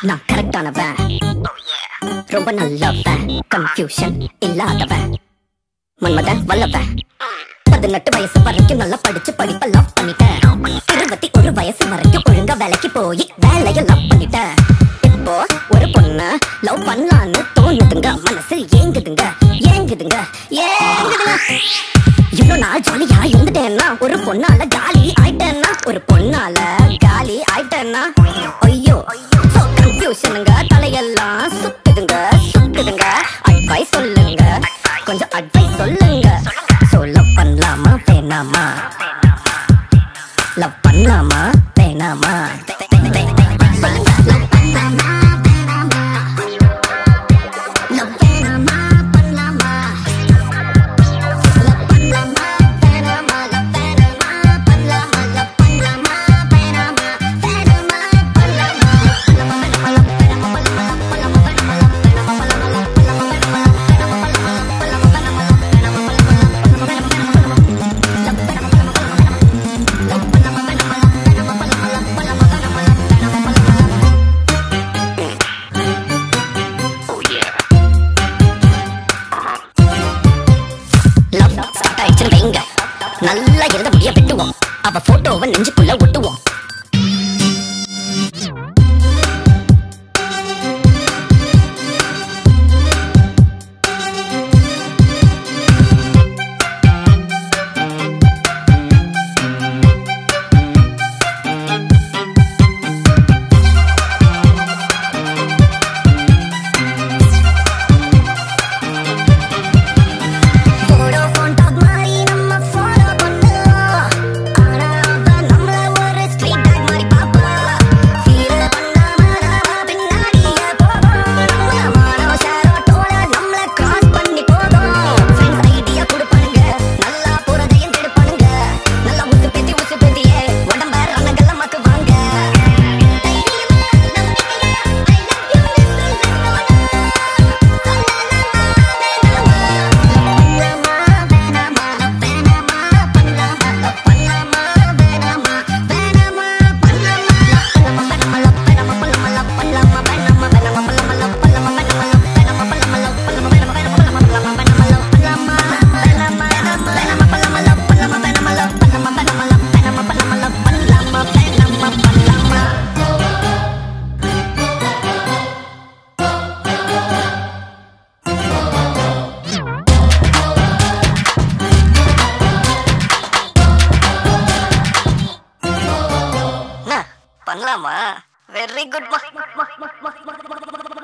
நான் கரெக்டானவன் ரொம்ப நல்லவன் கன்ஃபியூஷன் இல்லாதவன் மன்மதன் வல்லவன் பதினெட்டு வயசு வரைக்கும் நல்லா படிச்சு படிப்ப லவ் பண்ணிட்டேன் இருபத்தி ஒரு வயசு வரைக்கும் ஒழுங்கா வேலைக்கு போய் வேலைய லவ் பண்ணிட்டேன் இப்போ ஒரு பொண்ண லவ் பண்ணலான்னு தோணுதுங்க மனசு ஏங்குதுங்க ஏங்குதுங்க ஏங்குதுங்க இவ்வளவு நாள் ஜாலியா இருந்துட்டேன்னா ஒரு பொண்ணால காலி ஆயிட்டேன்னா ஒரு பொண்ணால காலி ஆயிட்டேன்னா ஐயோ கன்ஃபியூஷனுங்க தலையெல்லாம் சுத்துதுங்க சுத்துதுங்க அட்வைஸ் சொல்லுங்க கொஞ்சம் அட்வைஸ் சொல்லுங்க சோ லவ் பண்ணலாமா வேணாமா லவ் பண்ணலாமா வேணாமா சொல்லுங்க லவ் பண்ணலாமா வேணாமா லவ் வேணாமா பண்ணலாமா லவ் பண்ணலாமா வேணாமா லவ் வேணாமா பண்ணலாமா லவ் பண்ணலாமா வேணாமா வேணாமா பண்ணலாமா லவ் ஸ்டார்ட் ஆயிடுச்சுன்னு வைங்க நல்லா இருந்த முடிய வெட்டுவோம் அவ போட்டோவை நெஞ்சுக்குள்ள ஒட்டுவோம் போடோ போன் டாக் மாதிரி நம்ம ஃபாலோ பண்ணுவோம் ஆனா அவ நம்மள ஒரு ஸ்ட்ரீட் டாக் மாதிரி பாப்பா ஃபீல் பண்ணாம நாம பின்னாடியே போவோம் நம்ம மானோ ஷேரோ டோல நம்மள கிராஸ் பண்ணி போகும் ஃப்ரெண்ட்ஸ் ஐடியா கொடுப்பானுங்க நல்லா போறதையும் கெடுப்பானுங்க நல்லா உசு பேத்தி உசு பேத்தியே உடம்ப ரணங்கள்ல மாத்துவாங்க பண்ணலாமா வெரி குட்